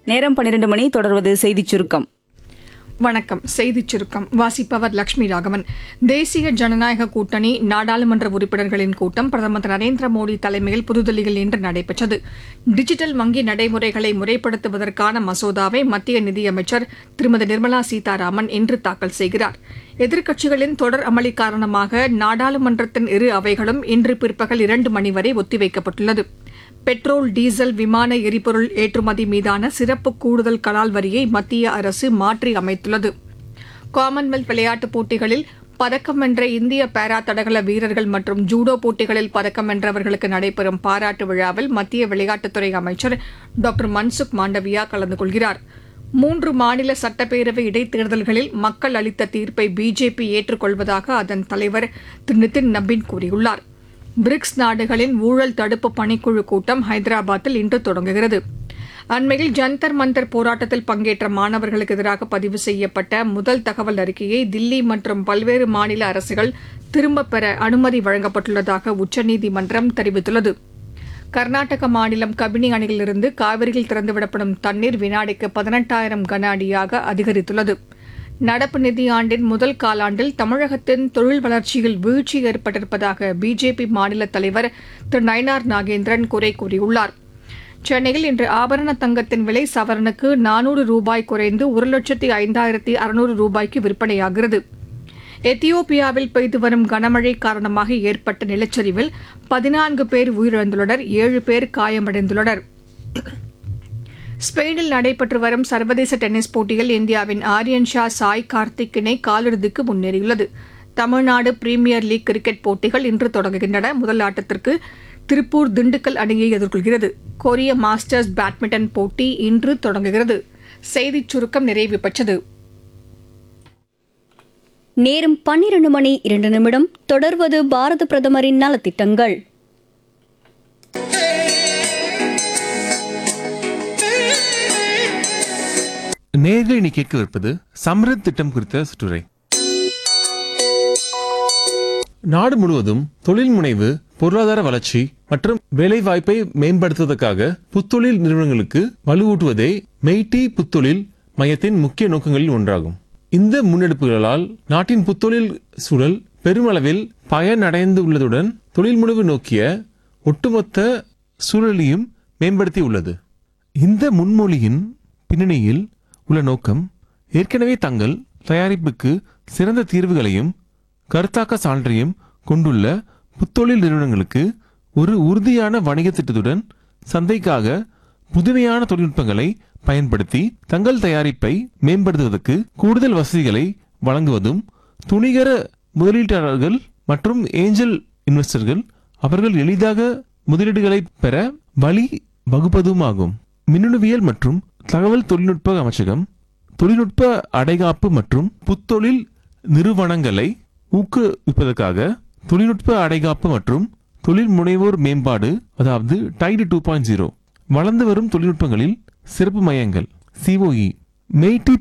நேரம் பன்னிரண்டு மணி தொடர்வது செய்திச் சுருக்கம் வணக்கம் செய்திச் சுருக்கம் வாசிப்பவர் லட்சுமி ராகவன் தேசிய ஜனநாயக கூட்டணி நாடாளுமன்ற உறுப்பினர்களின் கூட்டம் பிரதமர் திரு நரேந்திர மோடி தலைமையில் புதுதில்லியில் இன்று நடைபெற்றது டிஜிட்டல் வங்கி நடைமுறைகளை முறைப்படுத்துவதற்கான மசோதாவை மத்திய நிதியமைச்சர் திருமதி நிர்மலா சீதாராமன் இன்று தாக்கல் செய்கிறார் எதிர்க்கட்சிகளின் தொடர் அமளி காரணமாக நாடாளுமன்றத்தின் இரு அவைகளும் இன்று பிற்பகல் இரண்டு மணி வரை ஒத்திவைக்கப்பட்டுள்ளது பெட்ரோல் டீசல் விமான எரிபொருள் ஏற்றுமதி மீதான சிறப்பு கூடுதல் கலால் வரியை மத்திய அரசு மாற்றி அமைத்துள்ளது காமன்வெல்த் விளையாட்டுப் போட்டிகளில் பதக்கம் வென்ற இந்திய பாரா தடகள வீரர்கள் மற்றும் ஜூடோ போட்டிகளில் பதக்கம் வென்றவர்களுக்கு நடைபெறும் பாராட்டு விழாவில் மத்திய விளையாட்டுத்துறை அமைச்சர் டாக்டர் மன்சுக் மாண்டவியா கலந்து கொள்கிறார் மூன்று மாநில சட்டப்பேரவை இடைத்தேர்தல்களில் மக்கள் அளித்த தீர்ப்பை பிஜேபி ஏற்றுக்கொள்வதாக அதன் தலைவர் திரு நிதின் நபீன் கூறியுள்ளார் பிரிக்ஸ் நாடுகளின் ஊழல் தடுப்பு பணிக்குழு கூட்டம் ஹைதராபாத்தில் இன்று தொடங்குகிறது அண்மையில் ஜந்தர் மந்தர் போராட்டத்தில் பங்கேற்ற மாணவர்களுக்கு எதிராக பதிவு செய்யப்பட்ட முதல் தகவல் அறிக்கையை தில்லி மற்றும் பல்வேறு மாநில அரசுகள் திரும்பப் பெற அனுமதி வழங்கப்பட்டுள்ளதாக உச்சநீதிமன்றம் தெரிவித்துள்ளது கர்நாடக மாநிலம் கபினி அணையிலிருந்து காவிரியில் திறந்துவிடப்படும் தண்ணீர் வினாடிக்கு பதினெட்டாயிரம் கன அடியாக அதிகரித்துள்ளது நடப்பு நிதியாண்டின் முதல் காலாண்டில் தமிழகத்தின் தொழில் வளர்ச்சியில் வீழ்ச்சி ஏற்பட்டிருப்பதாக பிஜேபி மாநில தலைவர் திரு நயனார் நாகேந்திரன் குறை கூறியுள்ளார் சென்னையில் இன்று ஆபரண தங்கத்தின் விலை சவரனுக்கு நானூறு ரூபாய் குறைந்து ஒரு லட்சத்தி ஐந்தாயிரத்தி அறுநூறு ரூபாய்க்கு விற்பனையாகிறது எத்தியோப்பியாவில் பெய்து வரும் கனமழை காரணமாக ஏற்பட்ட நிலச்சரிவில் பதினான்கு பேர் உயிரிழந்துள்ளனர் ஏழு பேர் காயமடைந்துள்ளனர் ஸ்பெயினில் நடைபெற்று வரும் சர்வதேச டென்னிஸ் போட்டியில் இந்தியாவின் ஆரியன் ஷா சாய் கார்த்திக் இணை காலிறுதிக்கு முன்னேறியுள்ளது தமிழ்நாடு பிரீமியர் லீக் கிரிக்கெட் போட்டிகள் இன்று தொடங்குகின்றன முதல் ஆட்டத்திற்கு திருப்பூர் திண்டுக்கல் அணியை எதிர்கொள்கிறது கொரிய மாஸ்டர்ஸ் பேட்மிண்டன் போட்டி இன்று தொடங்குகிறது செய்திச் சுருக்கம் நிறைவு பெற்றது நேரம் பன்னிரண்டு மணி இரண்டு நிமிடம் தொடர்வது பாரத பிரதமரின் நலத்திட்டங்கள் நேர்களை நீ கேட்கவிருப்பது சம்ரித் திட்டம் குறித்த சுற்றுரை நாடு முழுவதும் தொழில் முனைவு பொருளாதார வளர்ச்சி மற்றும் வேலைவாய்ப்பை மேம்படுத்துவதற்காக புத்தொழில் நிறுவனங்களுக்கு வலுவூட்டுவதே மெய்டி புத்தொழில் மையத்தின் முக்கிய நோக்கங்களில் ஒன்றாகும் இந்த முன்னெடுப்புகளால் நாட்டின் புத்தொழில் சூழல் பெருமளவில் பயனடைந்து உள்ளதுடன் தொழில் முனைவு நோக்கிய ஒட்டுமொத்த சூழலையும் மேம்படுத்தி உள்ளது இந்த முன்மொழியின் பின்னணியில் உள்ள நோக்கம் ஏற்கனவே தங்கள் தயாரிப்புக்கு சிறந்த தீர்வுகளையும் கருத்தாக்க சான்றையும் கொண்டுள்ள புத்தொழில் நிறுவனங்களுக்கு ஒரு உறுதியான வணிக திட்டத்துடன் சந்தைக்காக புதுமையான தொழில்நுட்பங்களை பயன்படுத்தி தங்கள் தயாரிப்பை மேம்படுத்துவதற்கு கூடுதல் வசதிகளை வழங்குவதும் துணிகர முதலீட்டாளர்கள் மற்றும் ஏஞ்சல் இன்வெஸ்டர்கள் அவர்கள் எளிதாக முதலீடுகளை பெற வழி வகுப்பதுமாகும் மின்னணுவியல் மற்றும் தகவல் தொழில்நுட்ப அமைச்சகம் தொழில்நுட்ப அடைகாப்பு மற்றும் புத்தொழில் நிறுவனங்களை ஊக்குவிப்பதற்காக தொழில்நுட்ப அடைகாப்பு மற்றும் தொழில் முனைவோர் மேம்பாடு அதாவது டைடு டூ பாயிண்ட் ஜீரோ வளர்ந்து வரும் தொழில்நுட்பங்களில் சிறப்பு மையங்கள் சிஓஇ மெய்டி